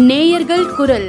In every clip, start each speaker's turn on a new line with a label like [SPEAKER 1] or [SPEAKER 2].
[SPEAKER 1] நேயர்கள் குரல்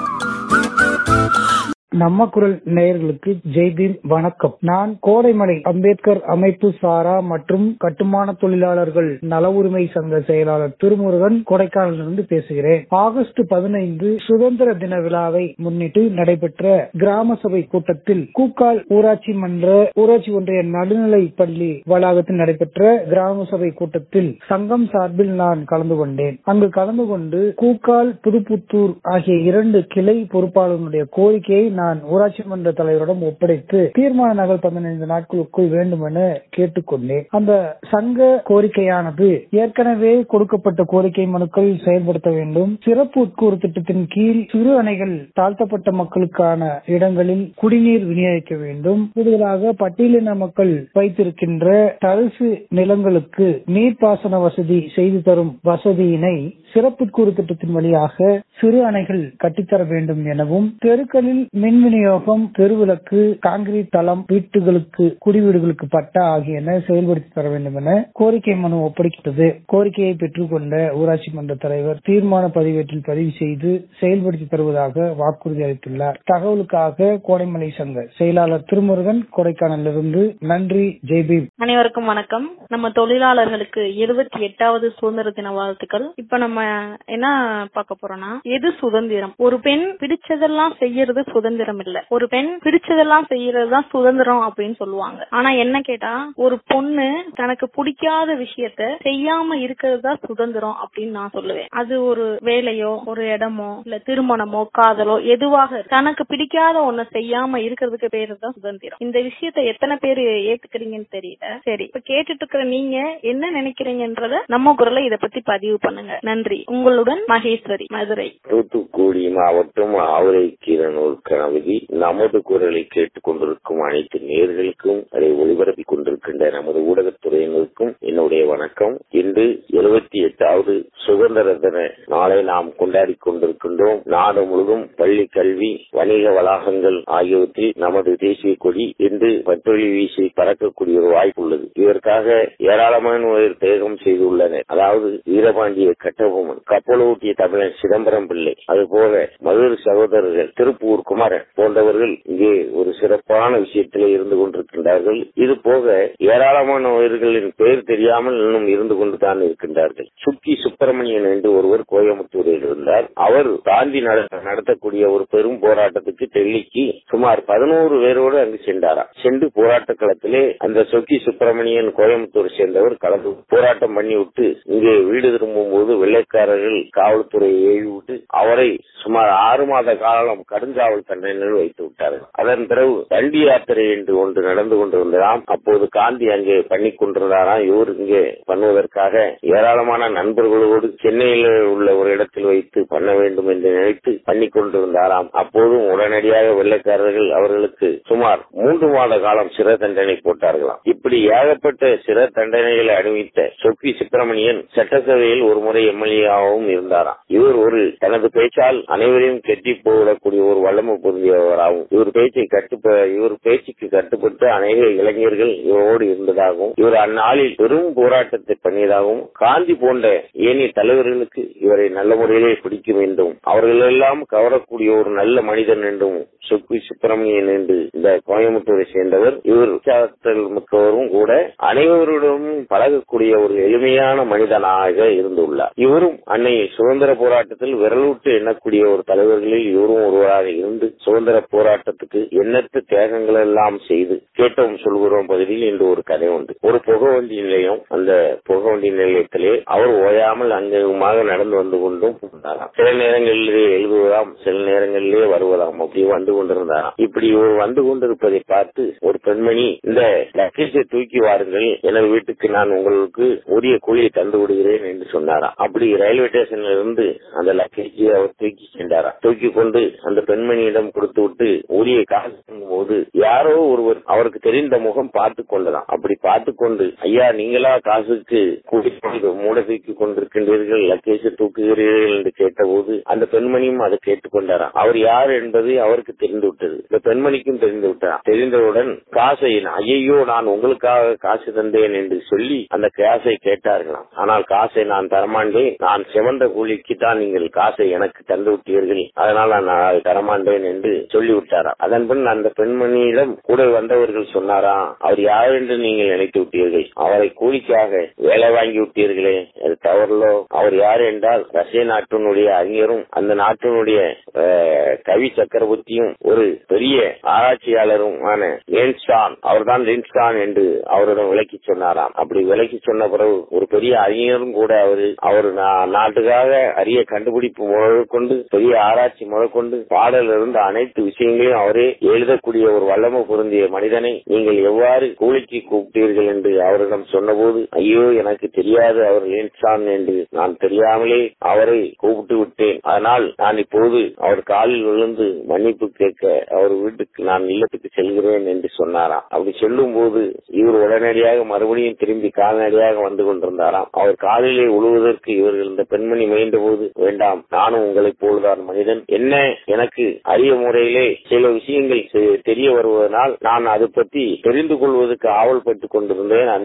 [SPEAKER 2] நம்ம குரல் நேயர்களுக்கு ஜெய்பீம் வணக்கம் நான் கோடைமலை அம்பேத்கர் அமைப்பு சாரா மற்றும் கட்டுமான தொழிலாளர்கள் நல உரிமை சங்க செயலாளர் திருமுருகன் கொடைக்கானலிருந்து பேசுகிறேன் ஆகஸ்ட் பதினைந்து சுதந்திர தின விழாவை முன்னிட்டு நடைபெற்ற கிராம சபை கூட்டத்தில் கூக்கால் ஊராட்சி மன்ற ஊராட்சி ஒன்றிய நடுநிலை பள்ளி வளாகத்தில் நடைபெற்ற கிராம சபை கூட்டத்தில் சங்கம் சார்பில் நான் கலந்து கொண்டேன் அங்கு கலந்து கொண்டு கூக்கால் புதுப்புத்தூர் ஆகிய இரண்டு கிளை பொறுப்பாளர்களுடைய கோரிக்கையை நான் ஊராட்சி மன்ற தலைவரிடம் ஒப்படைத்து தீர்மான நகல் பதினைந்து நாட்களுக்குள் வேண்டும் என கேட்டுக்கொண்டேன் அந்த சங்க கோரிக்கையானது ஏற்கனவே கொடுக்கப்பட்ட கோரிக்கை மனுக்கள் செயல்படுத்த வேண்டும் சிறப்பு உட்கூறு திட்டத்தின் கீழ் சிறு அணைகள் தாழ்த்தப்பட்ட மக்களுக்கான இடங்களில் குடிநீர் விநியோகிக்க வேண்டும் கூடுதலாக பட்டியலின மக்கள் வைத்திருக்கின்ற தரிசு நிலங்களுக்கு நீர்ப்பாசன வசதி செய்து தரும் வசதியினை சிறப்புக்கூறு திட்டத்தின் வழியாக சிறு அணைகள் கட்டித்தர வேண்டும் எனவும் தெருக்களில் மின் விநியோகம் தெருவிளக்கு கான்கிரீட் தளம் வீட்டுகளுக்கு குடிவீடுகளுக்கு பட்டா ஆகியன செயல்படுத்தி தர வேண்டும் என கோரிக்கை மனு ஒப்படைக்கப்பட்டது கோரிக்கையை பெற்றுக்கொண்ட ஊராட்சி மன்ற தலைவர் தீர்மான பதிவேட்டில் பதிவு செய்து செயல்படுத்தி தருவதாக வாக்குறுதி அளித்துள்ளார் தகவலுக்காக கோடைமலை சங்க செயலாளர் திருமுருகன் கொடைக்கானலிருந்து நன்றி ஜெய்பீம்
[SPEAKER 3] அனைவருக்கும் வணக்கம் நம்ம தொழிலாளர்களுக்கு இருபத்தி எட்டாவது சுதந்திர தின வாழ்த்துக்கள் இப்ப நம்ம என்ன பார்க்க போறோம்னா எது சுதந்திரம் ஒரு பெண் பிடிச்சதெல்லாம் செய்யறது சுதந்திரம் இல்ல ஒரு பெண் பிடிச்சதெல்லாம் செய்யறது தான் சுதந்திரம் அப்படின்னு சொல்லுவாங்க ஆனா என்ன கேட்டா ஒரு பொண்ணு தனக்கு பிடிக்காத விஷயத்த செய்யாம இருக்கிறது தான் சுதந்திரம் அப்படின்னு நான் சொல்லுவேன் அது ஒரு வேலையோ ஒரு இடமோ இல்ல திருமணமோ காதலோ எதுவாக தனக்கு பிடிக்காத ஒண்ணு செய்யாம இருக்கிறதுக்கு பேரு தான் சுதந்திரம் இந்த விஷயத்த எத்தனை பேர் ஏத்துக்கிறீங்கன்னு தெரியல சரி இப்ப கேட்டுட்டு இருக்கிற நீங்க என்ன நினைக்கிறீங்கன்றத நம்ம குரலை இத பத்தி பதிவு பண்ணுங்க நன்றி உங்களுடன் மகேஸ்வரி மதுரை
[SPEAKER 4] தூத்துக்குடி மாவட்டம் ஆவரை கீரனூர் கணபதி நமது குரலை கேட்டுக் கொண்டிருக்கும் அனைத்து நேர்களுக்கும் அதை ஒளிபரப்பிக் கொண்டிருக்கின்ற நமது ஊடகத்துறையினருக்கும் என்னுடைய வணக்கம் இன்று எழுபத்தி எட்டாவது சுதந்திர தின நாளை நாம் கொண்டாடி கொண்டிருக்கின்றோம் நாடு முழுவதும் பள்ளி கல்வி வணிக வளாகங்கள் ஆகியவற்றில் நமது தேசிய கொடி இன்று பற்றொலி வீசி பறக்கக்கூடிய ஒரு வாய்ப்பு உள்ளது இதற்காக ஏராளமான பேர் தேகம் செய்துள்ளனர் அதாவது வீரபாண்டிய கட்டபொம்மன் கப்பலோட்டிய தமிழன் சிதம்பரம் பிள்ளை அதுபோல மதுரை சகோதரர்கள் திருப்பூர் குமாரன் போன்றவர்கள் இங்கே ஒரு சிறப்பான விஷயத்திலே இருந்து கொண்டிருக்கின்றார்கள் இது போக ஏராளமான உயிர்களின் பெயர் தெரியாமல் இன்னும் இருந்து கொண்டுதான் இருக்கின்றார்கள் சுக்கி சுப்பிரமணியன் என்று ஒருவர் கோயம்புத்தூரில் இருந்தார் அவர் காந்தி நடத்தக்கூடிய ஒரு பெரும் போராட்டத்துக்கு டெல்லிக்கு சுமார் பதினோரு பேரோடு அங்கு சென்றாராம் சென்று போராட்ட களத்திலே அந்த சொக்கி சுப்பிரமணியன் கோயம்புத்தூர் சேர்ந்தவர் கலந்து போராட்டம் பண்ணி விட்டு இங்கே வீடு திரும்பும் போது வெள்ளைக்காரர்கள் காவல்துறையை ஏவி விட்டு அவரை சுமார் ஆறு மாத காலம் கடுங்காவல் தண்டனையில் வைத்து விட்டார்கள் அதன் பிறகு தண்டி யாத்திரை என்று ஒன்று நடந்து கொண்டிருந்ததாம் அப்போது காந்தி அங்கே பண்ணி கொண்டிருந்தாராம் இவர் இங்கே பண்ணுவதற்காக ஏராளமான நண்பர்களோடு சென்னையில் உள்ள ஒரு இடத்தில் வைத்து பண்ண வேண்டும் என்று நினைத்து பண்ணி கொண்டிருந்தாராம் அப்போதும் உடனடியாக வெள்ளைக்காரர்கள் அவர்களுக்கு சுமார் மூன்று மாத காலம் சிறை தண்டனை போட்டார்களாம் இப்படி ஏகப்பட்ட சிறை தண்டனைகளை அணிவித்த சொக்கி சுப்பிரமணியன் சட்டசபையில் ஒரு முறை எம்எல்ஏவாகவும் இருந்தாராம் இவர் ஒரு தனது பேச்சால் அனைவரையும் கெட்டி போடக்கூடிய ஒரு வல்லமை பொருந்தியவராகவும் இவர் பேச்சை கட்டுப்ப இவர் பேச்சுக்கு கட்டுப்பட்டு அநேக இளைஞர்கள் இவரோடு இருந்ததாகவும் இவர் அந்நாளில் பெரும் போராட்டத்தை பண்ணியதாகவும் காந்தி போன்ற ஏனைய தலைவர்களுக்கு இவரை நல்ல முறையிலே பிடிக்கும் என்றும் அவர்களெல்லாம் கவரக்கூடிய ஒரு நல்ல மனிதன் என்றும் சுக்கி சுப்பிரமணியன் என்று இந்த கோயம்புத்தூரை சேர்ந்தவர் இவர் உற்சாகத்தில் மிக்கவரும் கூட அனைவருடனும் பழகக்கூடிய ஒரு எளிமையான மனிதனாக இருந்துள்ளார் இவரும் அன்னை சுதந்திர போராட்டத்தில் விரலூட்டு எண்ணக்கூடிய ஒரு தலைவர்களில் இவரும் ஒருவராக இருந்து சுதந்திர போராட்டத்துக்கு எண்ணற்ற தியாகங்கள் எல்லாம் செய்து கேட்டோம் சொல்கிறோம் பகுதியில் இன்று ஒரு கதை உண்டு ஒரு புகவண்டி நிலையம் அந்த புகவண்டி நிலையத்திலே அவர் ஓயாமல் அங்குமாக நடந்து வந்து கொண்டும் இருந்தாராம் சில நேரங்களிலே எழுதுவதாம் சில நேரங்களிலே வருவதாம் அப்படி வந்து கொண்டிருந்தாராம் இப்படி இவர் வந்து கொண்டிருப்பதை பார்த்து ஒரு பெண்மணி இந்த லக்கேஜை தூக்கி வாருங்கள் எனது வீட்டுக்கு நான் உங்களுக்கு உரிய கூலியை தந்து விடுகிறேன் என்று சொன்னாராம் அப்படி ரயில்வே ஸ்டேஷன்ல இருந்து அந்த லக்கேஜை அவர் தூக்கி சென்றாராம் தூக்கி கொண்டு அந்த பெண்மணியிடம் கொடுத்து விட்டு உரிய காசு போது யாரோ ஒருவர் அவருக்கு தெரிந்த முகம் பார்த்து கொண்டதாம் அப்படி பார்த்து கொண்டு ஐயா நீங்களா காசுக்கு கூடி மூட தூக்கி கொண்டிருக்கின்றீர்கள் லக்கேஜை தூக்குகிறீர்கள் என்று கேட்டபோது அந்த பெண்மணியும் அதை கேட்டுக்கொண்டாராம் அவர் யார் என்பது அவருக்கு தெரிந்து விட்டது இந்த பெண்மணிக்கும் தெரிந்து விட்டாராம் தெரிந்தவுடன் காசை ஐயோ நான் உங்களுக்காக காசு தந்தேன் என்று சொல்லி அந்த காசை கேட்டார்களாம் ஆனால் காசை நான் தரமாண்டேன் நான் சிவந்த கூலிக்கு தான் நீங்கள் காசை எனக்கு தந்து விட்டீர்கள் அதனால் நான் அதை தரமாட்டேன் என்று சொல்லிவிட்டாராம் அதன் பின் அந்த பெண்மணியிடம் கூட வந்தவர்கள் சொன்னாராம் அவர் யார் என்று நீங்கள் நினைத்து விட்டீர்கள் அவரை கூலிக்காக வேலை வாங்கி விட்டீர்களே அது தவறலோ அவர் யார் என்றால் ரஷ்ய நாட்டினுடைய அறிஞரும் அந்த நாட்டினுடைய அஹ், கவி சக்கரவர்த்தியும் ஒரு பெரிய ஆராய்ச்சியாளருமான லேன்ஸ்டான் அவர்தான் லேன்ஸ்டான் என்று அவரிடம் விளக்கி சொன்னாராம் அப்படி விளக்கி சொன்ன பிறகு ஒரு பெரிய அறிஞரும் கூட அவரு அவர் நா- நாட்டுக்காக அரிய கண்டுபிடிப்பு முதற்கொண்டு பெரிய ஆராய்ச்சி முதற்கொண்டு பாடல் இருந்த அனைத்து விஷயங்களையும் அவரே எழுதக்கூடிய ஒரு வல்லமை பொருந்திய மனிதனை நீங்கள் எவ்வாறு கூலிக்கு கூப்பிட்டீர்கள் என்று அவரிடம் சொன்னபோது ஐயோ எனக்கு தெரியாது அவர் லேன்ஸ்டான் என்று நான் தெரியாமலே அவரை கூப்பிட்டு விட்டேன் அதனால் நான் இப்போது அவர் காலில் விழுந்து மன்னிப்பு கேட்க அவர் வீட்டுக்கு நான் இல்லத்துக்கு செல்கிறேன் என்று சொன்னாராம் அப்படி சொல்லும் போது இவர் உடனடியாக மறுபடியும் திரும்பி கால்நடையாக வந்து கொண்டிருந்தாராம் அவர் காலிலே உழுவதற்கு இவர்கள் இந்த பெண்மணி முயன்ற போது வேண்டாம் நானும் உங்களைப் போல்தான் மனிதன் என்ன எனக்கு அரிய முறையிலே சில விஷயங்கள் தெ- தெரிய வருவதனால் நான் அது பற்றி தெரிந்து கொள்வதற்கு ஆவல் பட்டுக் கொண்டிருந்தேன்